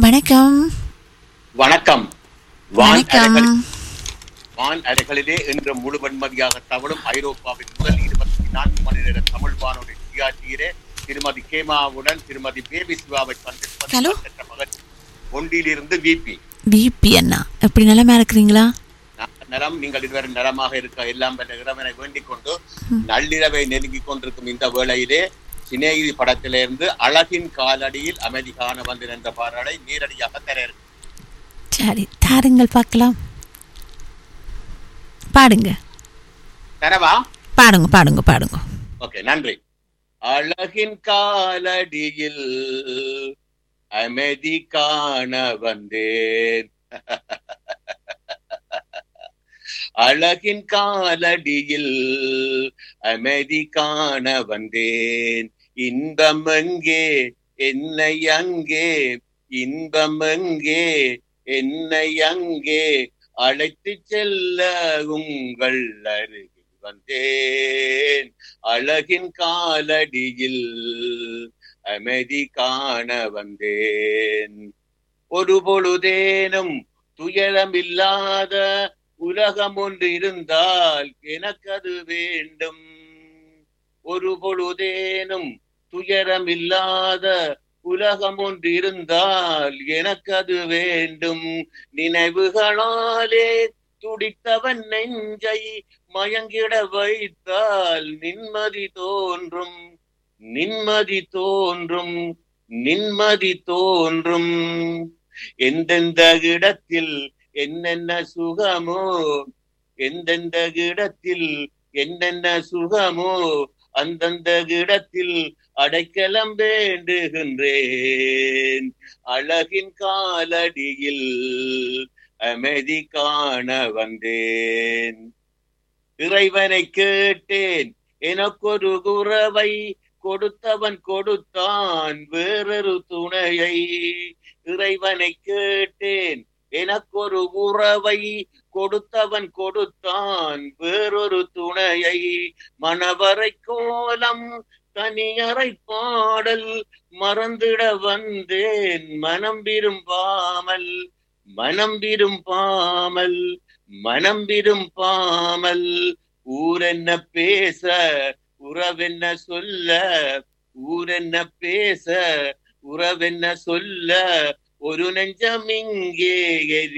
வணக்கம் வணக்கம் வான் வணக்கம் அலைகளில் வான் அலைகளிலே இன்று முழு வெண்மதியாக தவழும் ஐரோப்பாவின் முதல் இருபத்தி நான்கு மணி நேர தமிழ் வானொலி சிஆர்டியிலே திருமதி கேமாவுடன் திருமதி பேபி சிவாவை சந்திப்பது Hello? மற்ற மகிழ்ச்சி. ஒன்றிலிருந்து விபி பிபி அண்ணா எப்படி நிலமா இருக்கிறீங்களா நலம் நீங்கள் இதுவரை நலமாக இருக்க எல்லாம் வல்ல இறைவனை வேண்டிக் கொண்டு நள்ளிரவை நெருங்கிக் கொண்டிருக்கும் இந்த வேளையிலே சினேகிதி படத்திலிருந்து அழகின் காலடியில் அமைதி காண வந்து என்ற பாடலை நேரடியாக தர இருக்கு சரி தாருங்கள் பார்க்கலாம் பாடுங்க தரவா பாடுங்க பாடுங்க பாடுங்க ஓகே நன்றி அழகின் காலடியில் அமைதி காண வந்தேன் அழகின் காலடியில் அமைதி காண வந்தேன் இன்பம் எங்கே என்னை அங்கே இன்பம் எங்கே என்னை அங்கே அழைத்து செல்ல உங்கள் அருகில் வந்தேன் அழகின் காலடியில் அமைதி காண வந்தேன் ஒரு பொழுதேனும் துயரமில்லாத உலகம் ஒன்று இருந்தால் எனக்கு அது வேண்டும் ஒரு பொழுதேனும் துயரமில்லாத உலகம் ஒன்று இருந்தால் எனக்கு அது வேண்டும் நினைவுகளாலே துடித்தவன் நெஞ்சை மயங்கிட வைத்தால் நிம்மதி தோன்றும் நிம்மதி தோன்றும் நிம்மதி தோன்றும் எந்தெந்த இடத்தில் என்னென்ன சுகமோ எந்தெந்த இடத்தில் என்னென்ன சுகமோ அந்தந்த இடத்தில் அடைக்கலம் வேண்டுகின்றேன் அழகின் காலடியில் அமைதி காண வந்தேன் இறைவனை கேட்டேன் எனக்கொரு குறவை கொடுத்தவன் கொடுத்தான் வேறொரு துணையை இறைவனை கேட்டேன் எனக்கொரு உறவை கொடுத்தவன் கொடுத்தான் வேறொரு துணையை மணவரை கோலம் தனியறை பாடல் மறந்திட வந்தேன் மனம் விரும்பாமல் மனம் விரும்பாமல் மனம் விரும்பாமல் ஊரென்ன பேச உறவென்ன சொல்ல ஊரென்ன பேச உறவென்ன சொல்ல ஒரு நெஞ்சம் இங்கே எரி